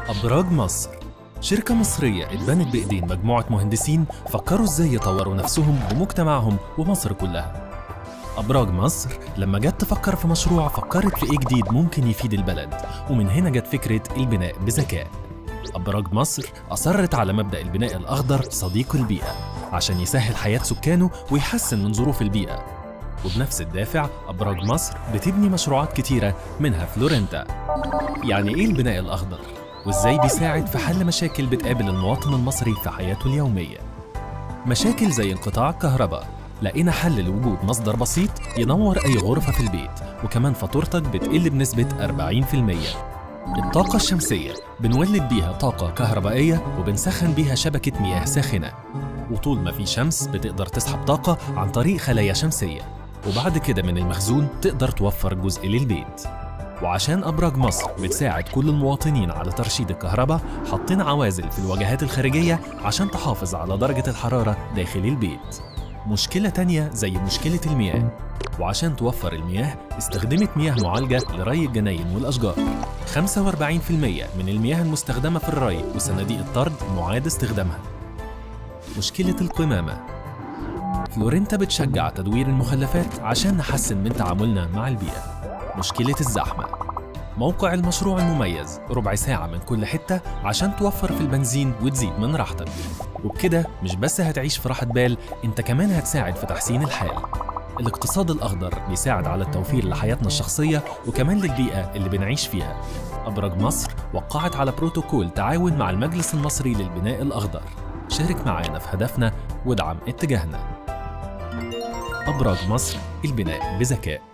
أبراج مصر شركة مصرية اتبنت بإيدين مجموعة مهندسين فكروا إزاي يطوروا نفسهم ومجتمعهم ومصر كلها أبراج مصر لما جت تفكر في مشروع فكرت في إيه جديد ممكن يفيد البلد ومن هنا جت فكرة البناء بذكاء أبراج مصر أصرت على مبدأ البناء الأخضر صديق البيئة عشان يسهل حياة سكانه ويحسن من ظروف البيئة وبنفس الدافع أبراج مصر بتبني مشروعات كتيرة منها فلورنتا يعني إيه البناء الأخضر؟ وإزاي بيساعد في حل مشاكل بتقابل المواطن المصري في حياته اليومية مشاكل زي انقطاع الكهرباء لقينا حل لوجود مصدر بسيط ينور أي غرفة في البيت وكمان فاتورتك بتقل بنسبة 40% الطاقة الشمسية بنولد بيها طاقة كهربائية وبنسخن بيها شبكة مياه ساخنة وطول ما في شمس بتقدر تسحب طاقة عن طريق خلايا شمسية وبعد كده من المخزون تقدر توفر جزء للبيت وعشان أبراج مصر بتساعد كل المواطنين على ترشيد الكهرباء حاطين عوازل في الواجهات الخارجية عشان تحافظ على درجة الحرارة داخل البيت مشكلة تانية زي مشكلة المياه وعشان توفر المياه استخدمت مياه معالجة لري الجناين والأشجار 45% من المياه المستخدمة في الري وصناديق الطرد معاد استخدامها مشكلة القمامة فلورنتا بتشجع تدوير المخلفات عشان نحسن من تعاملنا مع البيئة مشكلة الزحمة موقع المشروع المميز ربع ساعة من كل حتة عشان توفر في البنزين وتزيد من راحتك وبكده مش بس هتعيش في راحة بال انت كمان هتساعد في تحسين الحال الاقتصاد الأخضر بيساعد على التوفير لحياتنا الشخصية وكمان للبيئة اللي بنعيش فيها أبراج مصر وقعت على بروتوكول تعاون مع المجلس المصري للبناء الأخضر شارك معانا في هدفنا وادعم اتجاهنا أبراج مصر البناء بذكاء